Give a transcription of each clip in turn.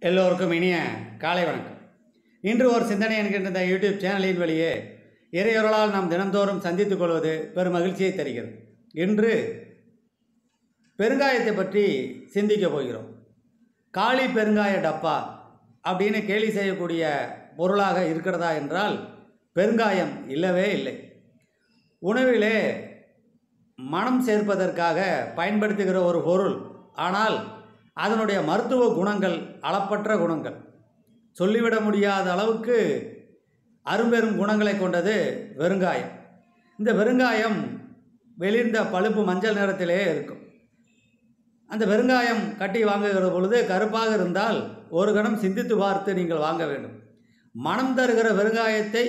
எல்லோருக்கும் இனிய காலை வணக்கம் இன்று ஒரு சிந்தனை என்கின்ற இந்த யூடியூப் சேனலின் வழியே இறையொருளால் நாம் தினந்தோறும் சந்தித்துக் கொள்வது பெரும் மகிழ்ச்சியை தருகிறது இன்று பெருங்காயத்தை பற்றி சிந்திக்க போகிறோம் காளி பெருங்காய டப்பா அப்படின்னு கேலி செய்யக்கூடிய பொருளாக இருக்கிறதா என்றால் பெருங்காயம் இல்லவே இல்லை உணவிலே மனம் சேர்ப்பதற்காக பயன்படுத்துகிற ஒரு பொருள் ஆனால் அதனுடைய மருத்துவ குணங்கள் அளப்பற்ற குணங்கள் சொல்லிவிட முடியாத அளவுக்கு அரும்பெரும் குணங்களை கொண்டது வெறுங்காயம் இந்த வெறுங்காயம் வெளிர்ந்த பழுப்பு மஞ்சள் நிறத்திலே இருக்கும் அந்த வெறுங்காயம் கட்டி வாங்குகிற பொழுது கருப்பாக இருந்தால் ஒரு கணம் சிந்தித்து பார்த்து நீங்கள் வாங்க வேண்டும் மனம் தருகிற வெறுங்காயத்தை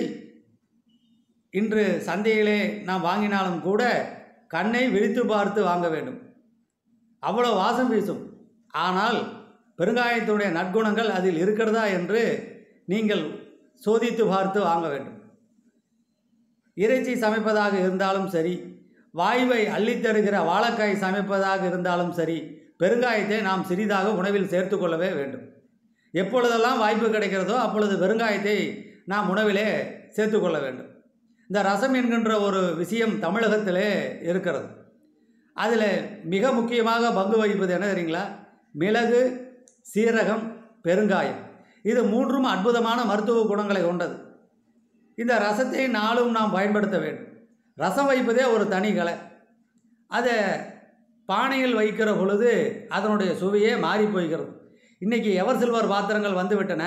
இன்று சந்தையிலே நாம் வாங்கினாலும் கூட கண்ணை விழித்து பார்த்து வாங்க வேண்டும் அவ்வளோ வாசம் வீசும் ஆனால் பெருங்காயத்துடைய நற்குணங்கள் அதில் இருக்கிறதா என்று நீங்கள் சோதித்து பார்த்து வாங்க வேண்டும் இறைச்சி சமைப்பதாக இருந்தாலும் சரி வாயுவை அள்ளித்தருகிற வாழைக்காய் சமைப்பதாக இருந்தாலும் சரி பெருங்காயத்தை நாம் சிறிதாக உணவில் சேர்த்து கொள்ளவே வேண்டும் எப்பொழுதெல்லாம் வாய்ப்பு கிடைக்கிறதோ அப்பொழுது பெருங்காயத்தை நாம் உணவிலே சேர்த்து கொள்ள வேண்டும் இந்த ரசம் என்கின்ற ஒரு விஷயம் தமிழகத்திலே இருக்கிறது அதில் மிக முக்கியமாக பங்கு வகிப்பது என்ன தெரியுங்களா மிளகு சீரகம் பெருங்காயம் இது மூன்றும் அற்புதமான மருத்துவ குணங்களை கொண்டது இந்த ரசத்தை நாளும் நாம் பயன்படுத்த வேண்டும் ரசம் வைப்பதே ஒரு தனி கலை அதை பானையில் வைக்கிற பொழுது அதனுடைய சுவையே மாறி போய்கிறது இன்றைக்கி எவர் சில்வர் பாத்திரங்கள் வந்துவிட்டன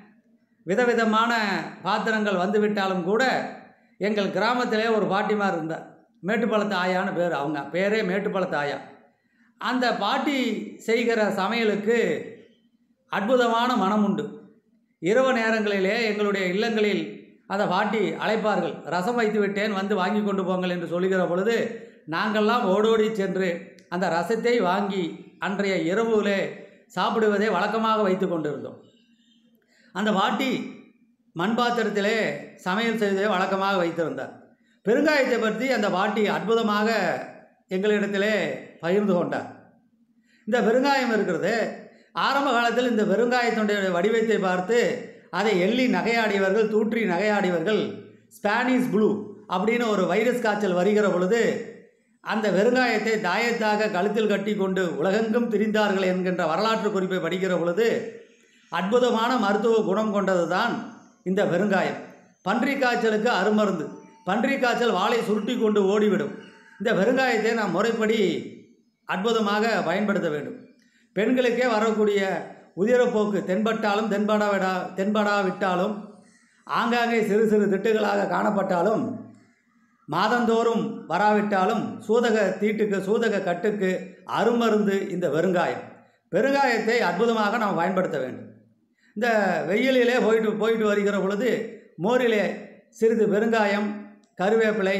விதவிதமான பாத்திரங்கள் வந்துவிட்டாலும் கூட எங்கள் கிராமத்திலே ஒரு பாட்டிமார் இருந்தார் மேட்டுப்பாளத்து ஆயான்னு பேர் அவங்க பேரே மேட்டுப்பாளத்து ஆயா அந்த பாட்டி செய்கிற சமையலுக்கு அற்புதமான மனம் உண்டு இரவு நேரங்களிலே எங்களுடைய இல்லங்களில் அந்த பாட்டி அழைப்பார்கள் ரசம் வைத்து விட்டேன் வந்து வாங்கி கொண்டு போங்கள் என்று சொல்லுகிற பொழுது நாங்கள்லாம் ஓடோடி சென்று அந்த ரசத்தை வாங்கி அன்றைய இரவுலே சாப்பிடுவதை வழக்கமாக வைத்து கொண்டிருந்தோம் அந்த பாட்டி மண் பாத்திரத்திலே சமையல் செய்வதை வழக்கமாக வைத்திருந்தார் பெருங்காயத்தை பற்றி அந்த பாட்டி அற்புதமாக எங்களிடத்திலே பகிர்ந்து கொண்டார் இந்த பெருங்காயம் இருக்கிறது ஆரம்ப காலத்தில் இந்த பெருங்காயத்தினுடைய வடிவத்தை பார்த்து அதை எள்ளி நகையாடியவர்கள் தூற்றி நகையாடியவர்கள் ஸ்பானிஷ் ப்ளூ அப்படின்னு ஒரு வைரஸ் காய்ச்சல் வருகிற பொழுது அந்த வெறுங்காயத்தை தாயத்தாக கழுத்தில் கட்டி கொண்டு உலகெங்கும் திரிந்தார்கள் என்கின்ற வரலாற்று குறிப்பை படிக்கிற பொழுது அற்புதமான மருத்துவ குணம் கொண்டது தான் இந்த வெறுங்காயம் பன்றி காய்ச்சலுக்கு அருமருந்து பன்றி காய்ச்சல் வாளை சுருட்டி கொண்டு ஓடிவிடும் இந்த வெறுங்காயத்தை நாம் முறைப்படி அற்புதமாக பயன்படுத்த வேண்டும் பெண்களுக்கே வரக்கூடிய உதிரப்போக்கு தென்பட்டாலும் தென்படாவிடா தென்படாவிட்டாலும் ஆங்காங்கே சிறு சிறு திட்டுகளாக காணப்பட்டாலும் மாதந்தோறும் வராவிட்டாலும் சூதக தீட்டுக்கு சூதக கட்டுக்கு அருமருந்து இந்த வெறுங்காயம் பெருங்காயத்தை அற்புதமாக நாம் பயன்படுத்த வேண்டும் இந்த வெயிலிலே போயிட்டு போயிட்டு வருகிற பொழுது மோரிலே சிறிது பெருங்காயம் கருவேப்பிலை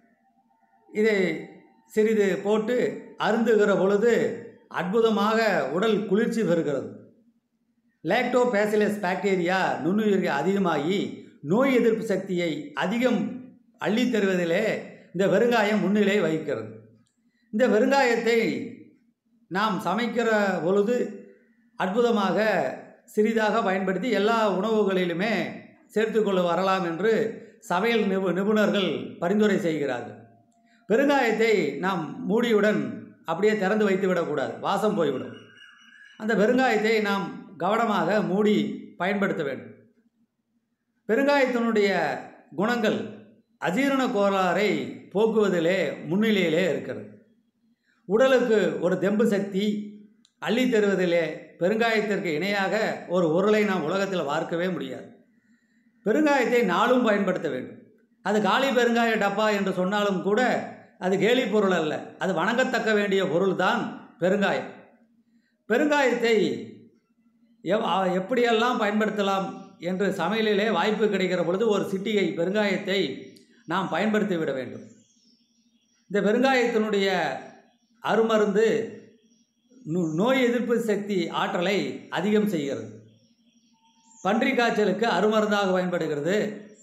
இதை சிறிது போட்டு அருந்துகிற பொழுது அற்புதமாக உடல் குளிர்ச்சி பெறுகிறது லேக்டோ பேசிலஸ் பாக்டீரியா நுண்ணுயிர்கள் அதிகமாகி நோய் எதிர்ப்பு சக்தியை அதிகம் அள்ளித் தருவதிலே இந்த வெறுங்காயம் முன்னிலை வகிக்கிறது இந்த வெறுங்காயத்தை நாம் சமைக்கிற பொழுது அற்புதமாக சிறிதாக பயன்படுத்தி எல்லா உணவுகளிலுமே சேர்த்துக்கொள்ள வரலாம் என்று சமையல் நிபு நிபுணர்கள் பரிந்துரை செய்கிறார்கள் பெருங்காயத்தை நாம் மூடியுடன் அப்படியே திறந்து வைத்து விடக்கூடாது வாசம் போய்விடும் அந்த பெருங்காயத்தை நாம் கவனமாக மூடி பயன்படுத்த வேண்டும் பெருங்காயத்தினுடைய குணங்கள் அஜீரண கோளாறை போக்குவதிலே முன்னிலையிலே இருக்கிறது உடலுக்கு ஒரு தெம்பு சக்தி அள்ளி தருவதிலே பெருங்காயத்திற்கு இணையாக ஒரு உருளை நாம் உலகத்தில் பார்க்கவே முடியாது பெருங்காயத்தை நாளும் பயன்படுத்த வேண்டும் அது காலி பெருங்காய டப்பா என்று சொன்னாலும் கூட அது கேலி பொருள் அல்ல அது வணங்கத்தக்க வேண்டிய பொருள் தான் பெருங்காயம் பெருங்காயத்தை எவ் அ- எப்படியெல்லாம் பயன்படுத்தலாம் என்று சமையலிலே வாய்ப்பு கிடைக்கிற பொழுது ஒரு சிட்டிகை பெருங்காயத்தை நாம் பயன்படுத்தி விட வேண்டும் இந்த பெருங்காயத்தினுடைய அருமருந்து நோ- நோய் எதிர்ப்பு சக்தி ஆற்றலை அதிகம் செய்கிறது பன்றி காய்ச்சலுக்கு அருமருந்தாக பயன்படுகிறது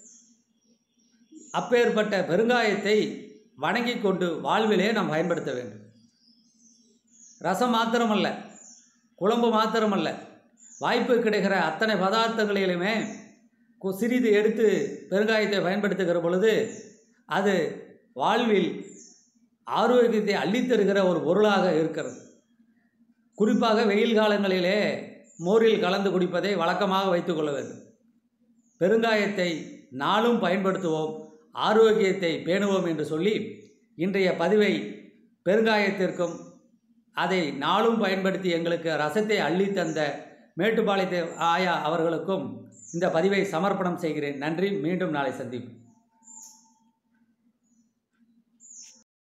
அப்பேற்பட்ட பெருங்காயத்தை வணங்கி கொண்டு வாழ்விலே நாம் பயன்படுத்த வேண்டும் ரசம் மாத்திரமல்ல குழம்பு மாத்திரமல்ல வாய்ப்பு கிடைக்கிற அத்தனை பதார்த்தங்களிலுமே கு- சிறிது எடுத்து பெருங்காயத்தை பயன்படுத்துகிற பொழுது அது வாழ்வில் ஆரோக்கியத்தை அள்ளித்தருகிற ஒரு பொருளாக இருக்கிறது குறிப்பாக வெயில் காலங்களிலே மோரில் கலந்து குடிப்பதை வழக்கமாக வைத்துக்கொள்ள வேண்டும் பெருங்காயத்தை நாளும் பயன்படுத்துவோம் ஆரோக்கியத்தை பேணுவோம் என்று சொல்லி இன்றைய பதிவை பெருங்காயத்திற்கும் அதை நாளும் பயன்படுத்தி எங்களுக்கு ரசத்தை அள்ளித் தந்த மேட்டுப்பாளையத்தை ஆயா அவர்களுக்கும் இந்த பதிவை சமர்ப்பணம் செய்கிறேன் நன்றி மீண்டும் நாளை சந்திப்போம்